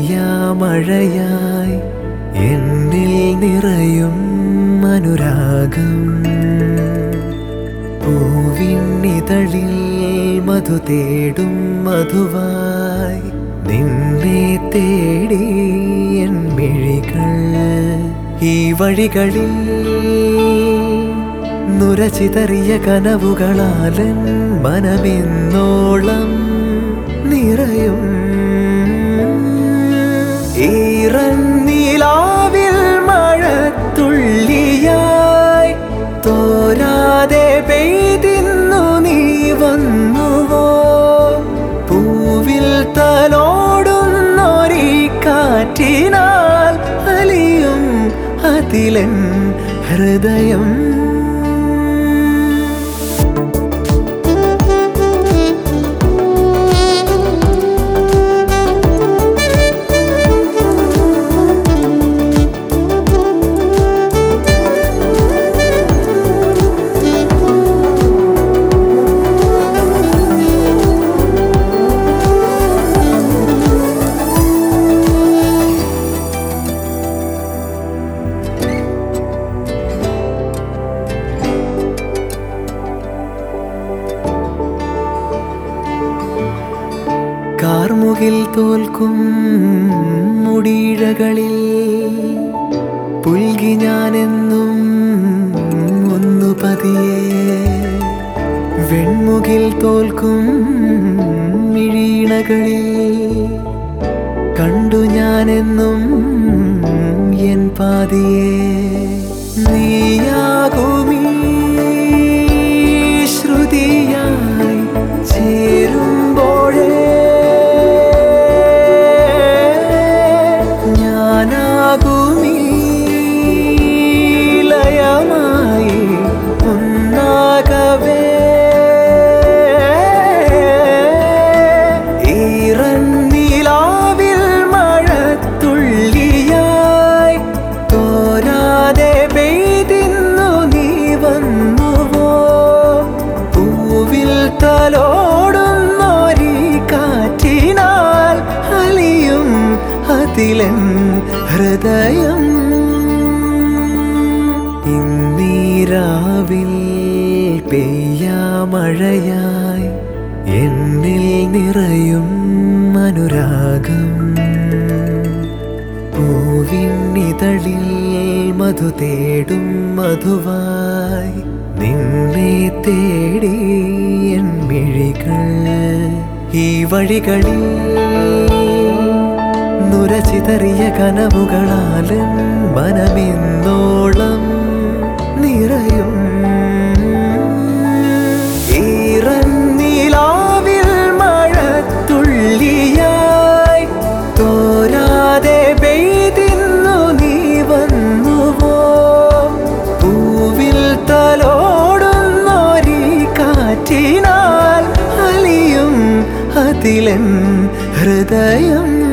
പെയ്യാമഴയായി എന്നിൽ നിറയും അനുരാഗം പൂവിന്നിതളിൽ മധു തേടും മധുവായി നിന്നെ തേടി എൻ മിഴികൾ ഈ വഴികളിൽ നുരചിതറിയ കനവുകളാലൻ മനമെന്നോളം നിറയും ഈറന്നീലാവിൽ മഴത്തുള്ളിയായി തോരാതെ പെയ്തിന്നു നീ വന്നുവോ പൂവിൽ തലോടുന്നൊരീ കാറ്റിനാൽ അലിയും അതിലൻ ഹൃദയം കാർമുകിൽ തോൽക്കും മുടിയിഴകളിൽ പുൽകി ഞാനെന്നും ഒന്നു പതിയെ വെൺമുകിൽ തോൽക്കും മിഴീണകളിൽ കണ്ടു ഞാനെന്നും എൻ പാതിയെ നീയാകുമീ ശ്രുതിയായി ചേരുമ്പോഴേ ഞാനാകുമീ ലയമായി ഒന്നാകവേ ഈറന്നീലാവിൽ മഴത്തുള്ളിയായി തോരാതെ പെയ്തിന്നു നീ വന്നുവോ പൂവിൽ തലോടുന്നൊരീ കാറ്റിനാൽ അലിയും അതിലൻ ഹൃദയം ഇന്നീരാവിൽ പെയ്യാമഴയായി എന്നിൽ നിറയും അനുരാഗം പൂവിന്നിതളിൽ മധു തേടും മധുവായി നിന്നെ തേടി എൻ മിഴികൾ ഈ വഴികളിൽ നുരചിതറിയ കനവുകളാലൻ മനമെന്നോളം നിറയും ഈറന്നീലാവിൽ മഴത്തുള്ളിയായി തോരാതെ പെയ്തിന്നു നീ വന്നുവോ പൂവിൽ തലോടുന്നൊരീ കാറ്റിനാൽ അലിയും അതിലൻ ഹൃദയം